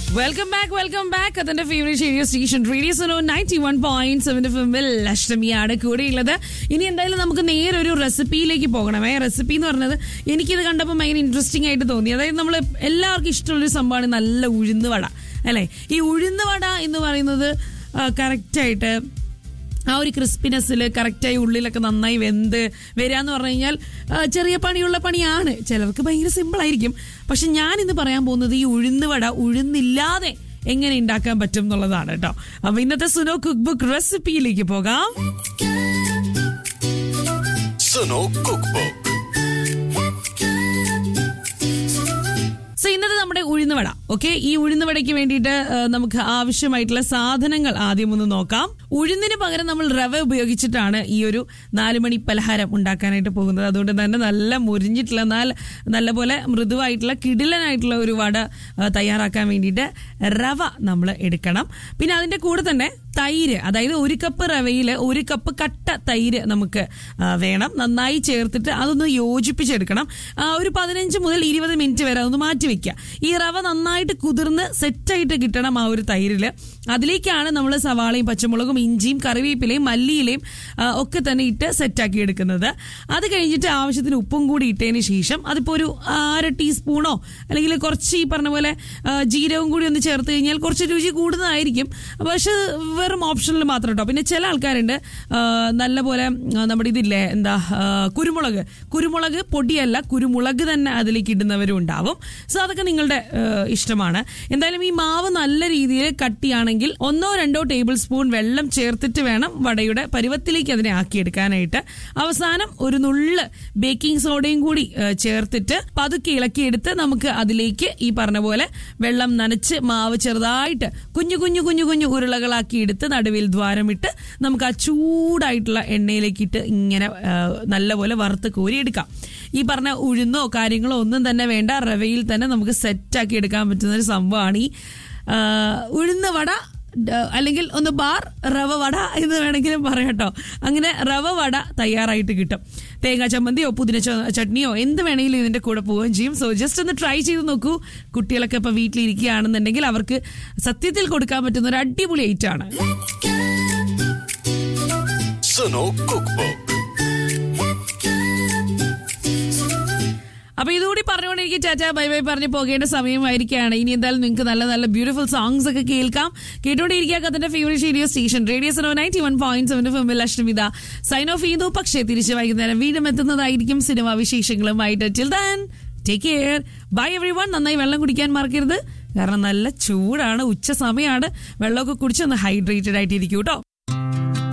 welcome back welcome back അതിന്റെ favourite radio station radio Suno ninety one point സെവന്റെ ഫിമിൽ അഷ്ടമിയാണ് കൂടെയുള്ളത് ഇനി എന്തായാലും നമുക്ക് നേരെ ഒരു റെസിപ്പിയിലേക്ക് പോകണമേ റെസിപ്പി എന്ന് പറഞ്ഞത് എനിക്കിത് കണ്ടപ്പോൾ ഭയങ്കര ഇൻട്രസ്റ്റിംഗ് ആയിട്ട് തോന്നി അതായത് നമ്മൾ എല്ലാവർക്കും ഇഷ്ടമുള്ളൊരു സംഭവമാണ് നല്ല ഉഴുന്ന് വട അല്ലേ ഈ ഉഴുന്ന് വട എന്ന് പറയുന്നത് കറക്റ്റായിട്ട് ആ ഒരു ക്രിസ്പിനെസ്സിൽ കറക്റ്റായി ഉള്ളിലൊക്കെ നന്നായി വെന്ത് വരിക എന്ന് പറഞ്ഞു കഴിഞ്ഞാൽ ആ, ചെറിയ പണിയുള്ള പണിയാണ് ചിലർക്ക് ഭയങ്കര സിമ്പിൾ ആയിരിക്കും പക്ഷെ ഞാൻ ഇന്ന് പറയാൻ പോകുന്നത് ഈ ഉഴുന്ന് വട ഉഴുന്നില്ലാതെ എങ്ങനെ ഉണ്ടാക്കാൻ പറ്റും എന്നുള്ളതാണ് കേട്ടോ അപ്പൊ ഇന്നത്തെ സുനോ കുക്ക് ബുക്ക് റെസിപ്പിയിലേക്ക് പോകാം സുനോ കുക്ക് ബുക്ക് സോ ഇന്നത്തെ നമ്മുടെ ഉഴുന്നുവട ഓക്കെ ഈ ഉഴുന്നുവടയ്ക്ക് വേണ്ടിയിട്ട് ആ, നമുക്ക് ആവശ്യമായിട്ടുള്ള സാധനങ്ങൾ ആദ്യം ഒന്ന് നോക്കാം ഉഴുന്നിന് പകരം നമ്മൾ റവ ഉപയോഗിച്ചിട്ടാണ് ഈ ഒരു നാലുമണി പലഹാരം ഉണ്ടാക്കാനായിട്ട് പോകുന്നത് അതുകൊണ്ട് തന്നെ നല്ല മുരിഞ്ഞിട്ടുള്ള നല്ല നല്ലപോലെ മൃദുവായിട്ടുള്ള കിടിലനായിട്ടുള്ള ഒരു വട ആ, തയ്യാറാക്കാൻ വേണ്ടിയിട്ട് റവ നമ്മൾ എടുക്കണം പിന്നെ അതിന്റെ കൂടെ തന്നെ തൈര് അതായത് ഒരു കപ്പ് റവയിൽ ഒരു കപ്പ് കട്ട തൈര് നമുക്ക് ആ, വേണം നന്നായി ചേർത്തിട്ട് അതൊന്ന് യോജിപ്പിച്ചെടുക്കണം ആ, ഒരു പതിനഞ്ച് മുതൽ ഇരുപത് മിനിറ്റ് വരെ അതൊന്ന് മാറ്റി വെക്കുക ഈ റവ നന്നായിട്ട് കുതിർന്ന് സെറ്റായിട്ട് കിട്ടണം ആ ഒരു തൈരില് അതിലേക്കാണ് നമ്മൾ സവാളയും പച്ചമുളകും ഇഞ്ചിയും കറിവേപ്പിലയും മല്ലിയിലയും ആ, ഒക്കെ തന്നെ ഇട്ട് സെറ്റാക്കി എടുക്കുന്നത് അത് കഴിഞ്ഞിട്ട് ആവശ്യത്തിന് ഉപ്പും കൂടി ഇട്ടതിന് ശേഷം അതിപ്പോൾ ഒരു അര ടീസ്പൂണോ അല്ലെങ്കിൽ കുറച്ച് ഈ പറഞ്ഞ പോലെ ആ, ജീരകവും കൂടി ഒന്ന് ചേർത്ത് കഴിഞ്ഞാൽ കുറച്ച് രുചി കൂടുന്നതായിരിക്കും പക്ഷെ വെറും ഓപ്ഷനിൽ മാത്രം കേട്ടോ പിന്നെ ചില ആൾക്കാരുണ്ട് ആ, നല്ലപോലെ ആ, നമ്മുടെ ഇതില്ലേ എന്താ ആ, കുരുമുളക് കുരുമുളക് പൊടിയല്ല കുരുമുളക് തന്നെ അതിലേക്ക് ഇടുന്നവരും ഉണ്ടാവും സോ അതൊക്കെ നിങ്ങളുടെ ആ, ഇഷ്ടമാണ് എന്തായാലും ഈ മാവ് നല്ല രീതിയിൽ കട്ടിയാണെങ്കിൽ ഒന്നോ രണ്ടോ ടേബിൾ സ്പൂൺ വെള്ളം ചേർത്തിട്ട് വേണം വടയുടെ പരുവത്തിലേക്ക് അതിനെ ആക്കിയെടുക്കാനായിട്ട് അവസാനം ഒരു നുള്ള് ബേക്കിംഗ് സോഡയും കൂടി ആ, ചേർത്തിട്ട് പതുക്കെ ഇളക്കിയെടുത്ത് നമുക്ക് അതിലേക്ക് ഈ പറഞ്ഞ പോലെ വെള്ളം നനച്ച് മാവ് ചെറുതായിട്ട് കുഞ്ഞു കുഞ്ഞു കുഞ്ഞു കുഞ്ഞു ഉരുളകളാക്കി എടുത്ത് നടുവിൽ ദ്വാരമിട്ട് നമുക്ക് ആ ചൂടായിട്ടുള്ള എണ്ണയിലേക്ക് ഇട്ട് ഇങ്ങനെ ആ, നല്ലപോലെ വറുത്ത് കോരിയെടുക്കാം ഈ പറഞ്ഞ ഉഴുന്നോ കാര്യങ്ങളോ ഒന്നും തന്നെ വേണ്ട റവയിൽ തന്നെ നമുക്ക് സെറ്റാക്കി എടുക്കാൻ പറ്റുന്ന ഒരു സംഭവമാണ് ഈ ആ, ഉഴുന്ന് വട ഡ- അല്ലെങ്കിൽ ഒന്ന് ബാർ റവ വട എന്ന് വേണമെങ്കിലും പറയാട്ടോ അങ്ങനെ റവ വട തയ്യാറായിട്ട് കിട്ടും തേങ്ങാ ചമ്മന്തിയോ പുതിന ച- ചട്നിയോ എന്ത് വേണമെങ്കിലും ഇതിന്റെ കൂടെ പോവുകയും ചെയ്യും സോ ജസ്റ്റ് ഒന്ന് ട്രൈ ചെയ്ത് നോക്കൂ കുട്ടികളൊക്കെ ഇപ്പൊ വീട്ടിലിരിക്കുകയാണെന്നുണ്ടെങ്കിൽ അവർക്ക് സത്യത്തിൽ കൊടുക്കാൻ പറ്റുന്ന ഒരു അടിപൊളി ഐറ്റം ആണ് സുനോ കുക്ക് ബുക്ക് അപ്പൊ ഇതുകൂടി പറഞ്ഞുകൊണ്ട് എനിക്ക് ചാച്ചാ ബൈ ബൈ പറഞ്ഞ് പോകേണ്ട സമയമായിരിക്കുകയാണ് ഇനി എന്തായാലും നിങ്ങൾക്ക് നല്ല നല്ല ബ്യൂട്ടിഫുൾ സോങ്സ് ഒക്കെ കേൾക്കാം കേട്ടോണ്ടിരിക്കുക കത്തിന്റെ favourite radio station radio Suno ninety one point seven ഫിമിൽ അഷ്ടമിത സൈൻ ഓഫ് ചെയ്തു പക്ഷേ തിരിച്ചു വൈകുന്നേരം വീണ്ടും എത്തുന്നതായിരിക്കും സിനിമാ വിശേഷങ്ങളുമായിട്ട് till then take care bye everyone നന്നായി വെള്ളം കുടിക്കാൻ മറക്കരുത് കാരണം നല്ല ചൂടാണ് ഉച്ച സമയമാണ് വെള്ളമൊക്കെ കുടിച്ച് ഒന്ന് ഹൈഡ്രേറ്റഡ് ആയിട്ടിരിക്കും കേട്ടോ